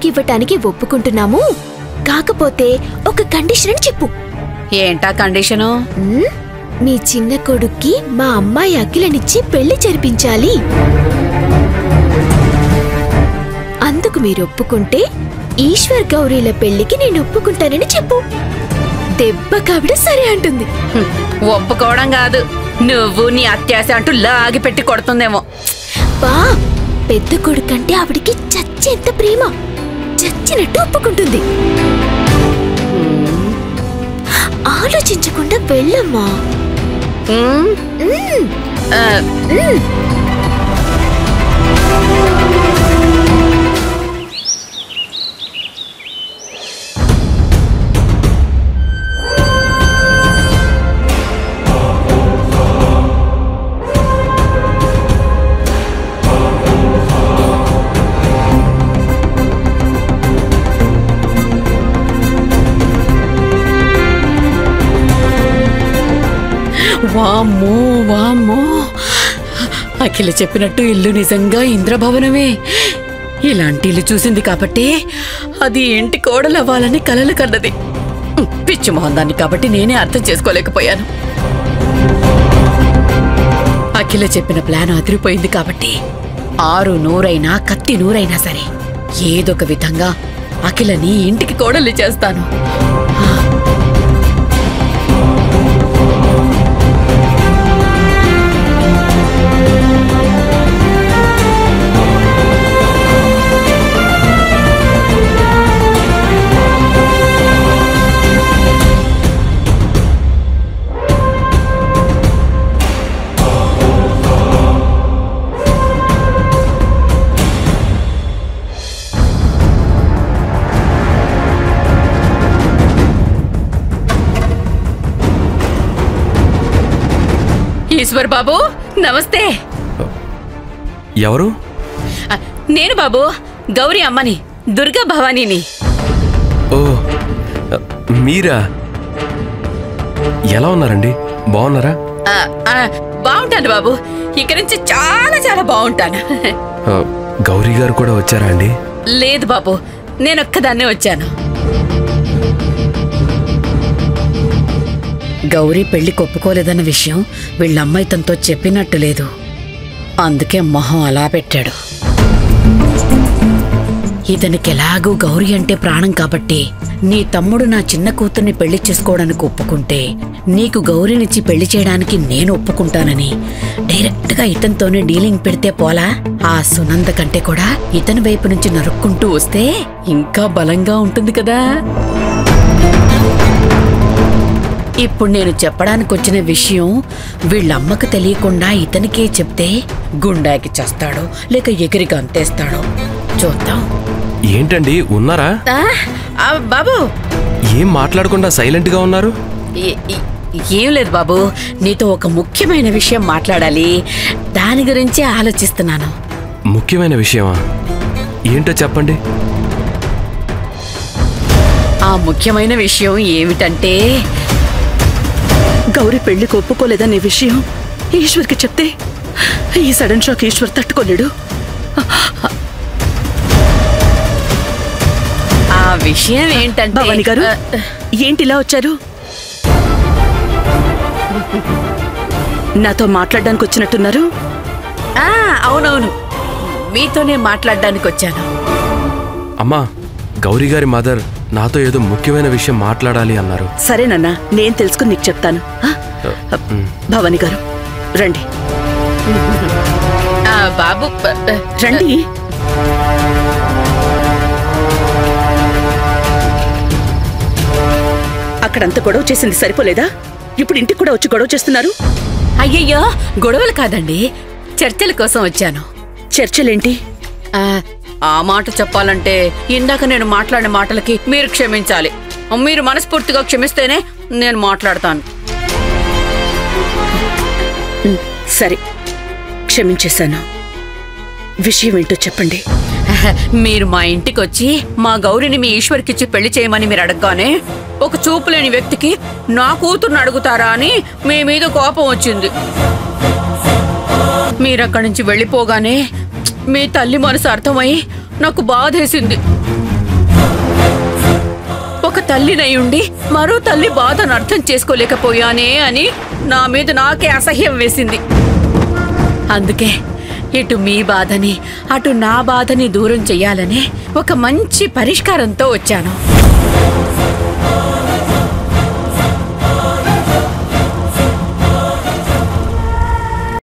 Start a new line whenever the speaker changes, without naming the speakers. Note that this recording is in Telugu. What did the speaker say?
పెళ్లికివ్వటానికి ఒప్పుకుంటున్నాము కాకపోతే ఒక కండిషన్ అని చెప్పు
ఏంటా కండిషను
ఉమ్, మీ చిన్న కొడుక్కి మా అమ్మాయి అఖిలనిచ్చి పెళ్లి జరిపించాలి అందుకు మీరు ఒప్పుకుంటే ఈశ్వర్ గౌరీల పెళ్లికి నేను ఒప్పుకుంటానని చెప్పు దెబ్బ కావిడ సరే అంటుంది
హ్మ్, ఒప్పుకోవడం కాదు నువ్వు నీ అత్యాశ అంటూ లాగి పెట్టి కొడుతుందేమో
బా పెద్ద కొడుకంటే ఆవిడికి చచ్చేంత ప్రేమ చచ్చినట్టు ఒప్పుకుంటుంది ఆలోచించకుండా వెళ్ళమ్మా
హ్మ్?
ఉమ్,
ఆ,
ఉమ్.
వామ్మో వామ్మో అఖిల చెప్పినట్టు ఇల్లు నిజంగా ఇంద్రభవనమే ఇలాంటి ఇల్లు చూసింది కాబట్టి అది ఇంటి కోడలు అవ్వాలని కలలు కన్నది పిచ్చి మొహందాన్ని కాబట్టి నేనే అర్థం చేసుకోలేకపోయాను అఖిల చెప్పిన ప్లాన్ అదిరిపోయింది కాబట్టి ఆరు నూరైనా కత్తి నూరైనా సరే ఏదొక విధంగా అఖిలని ఇంటికి కోడలు చేస్తాను ఈశ్వర్ బాబు నమస్తే
ఎవరు
ఆ, నేను బాబు గౌరీ అమ్మని దుర్గా భవానీని
ఓ మీరా ఎలా ఉన్నారండి బాగున్నారా
ఆ, ఆ, బాగుంటాను బాబు ఇక నుంచి చాలా చాలా బాగుంటాను
ఆ, గౌరీ గారు కూడా వచ్చారా అండి
లేదు బాబు నేను ఒక్కదాన్నే వచ్చాను గౌరీ పెళ్లి ఒప్పుకోలేదన్న విషయం వీళ్ళమ్మాయి తనతో చెప్పినట్టు లేదు అందుకే మొహం అలా పెట్టాడు ఇతనికి ఎలాగూ గౌరీ అంటే ప్రాణం కాబట్టి నీ తమ్ముడు నా చిన్న కూతుర్ని పెళ్లి చేసుకోవడానికి ఒప్పుకుంటే నీకు గౌరీనిచ్చి పెళ్లి చేయడానికి నేను ఒప్పుకుంటానని డైరెక్ట్ గా ఇతనితోనే డీలింగ్ పెడితే పోలా ఆ సునంద కంటే కూడా ఇతని వైపు నుంచి నరుక్కుంటూ వస్తే ఇంకా బలంగా ఉంటుంది కదా ఇప్పుడు నేను చెప్పడానికి వచ్చిన విషయం వీళ్ళమ్మకు తెలియకుండా ఇతనికే చెప్తే గుండాకి చేస్తాడో లేక ఎగిరి గంతేస్తాడో చూద్దాం
ఏంటండి ఉన్నారా
ఆ, ఆ, బాబు
ఏం మాట్లాడకుండా సైలెంట్ గా ఉన్నారు
ఏ- ఏ- ఏం లేదు బాబు నీతో ఒక ముఖ్యమైన విషయం మాట్లాడాలి దాని గురించే ఆలోచిస్తున్నాను
ముఖ్యమైన విషయమా ఏంటో చెప్పండి
ఆ ముఖ్యమైన విషయం ఏమిటంటే
గౌరీ పెళ్లికి ఒప్పుకోలేదనే విషయం ఈశ్వర్కి చెప్తే ఈ సడన్ షాక్ ఈశ్వర్ తట్టుకోలేడు
ఆ విషయం ఏంటంటే
భవాని గారు
ఆ,
ఏంటి ఇలా వచ్చారు నాతో మాట్లాడడానికి వచ్చినట్టున్నారు
ఆ, అవునవును మీతోనే మాట్లాడడానికి వచ్చాను
అమ్మా గౌరీ గారి మదర్ నాతో ఏదో ముఖ్యమైన విషయం మాట్లాడాలి అన్నారు
సరేనన్నా నేను తెలుసుకుని నీకు చెప్తాను ఆ? భవాని గారు రండి
ఆ, బాబు ప- ప-
రండి అక్కడంత గొడవ చేసింది సరిపోలేదా ఇప్పుడు ఇంటికి కూడా వచ్చి గొడవ చేస్తున్నారు
అయ్యయ్యో గొడవలు కాదండి చర్చల కోసం వచ్చాను
చర్చలేంటి
ఆ, ఆ మాట చెప్పాలంటే ఇందాక నేను మాట్లాడిన మాటలకి మీరు క్షమించాలి మీరు మనస్ఫూర్తిగా క్షమిస్తేనే నేను మాట్లాడతాను
ఉమ్, సరే క్షమించేశాను విషయం ఏంటో చెప్పండి
మీరు మా ఇంటికి వచ్చి మా గౌరిని మీ ఈశ్వర్కిచ్చి పెళ్లి చేయమని మీరు అడగగానే ఒక చూపు లేని వ్యక్తికి నా కూతుర్ని అడుగుతారా అని మీ మీద కోపం వచ్చింది మీరు అక్కడి నుంచి వెళ్ళిపోగానే మీ తల్లి మనసు అర్థమై నాకు బాధేసింది ఒక తల్లినయుండి మరో తల్లి బాధను అర్థం చేసుకోలేకపోయానే అని నా మీద నాకే అసహ్యం వేసింది అందుకే ఇటు మీ బాధని అటు నా బాధని దూరం చెయ్యాలని ఒక మంచి పరిష్కారంతో వచ్చాను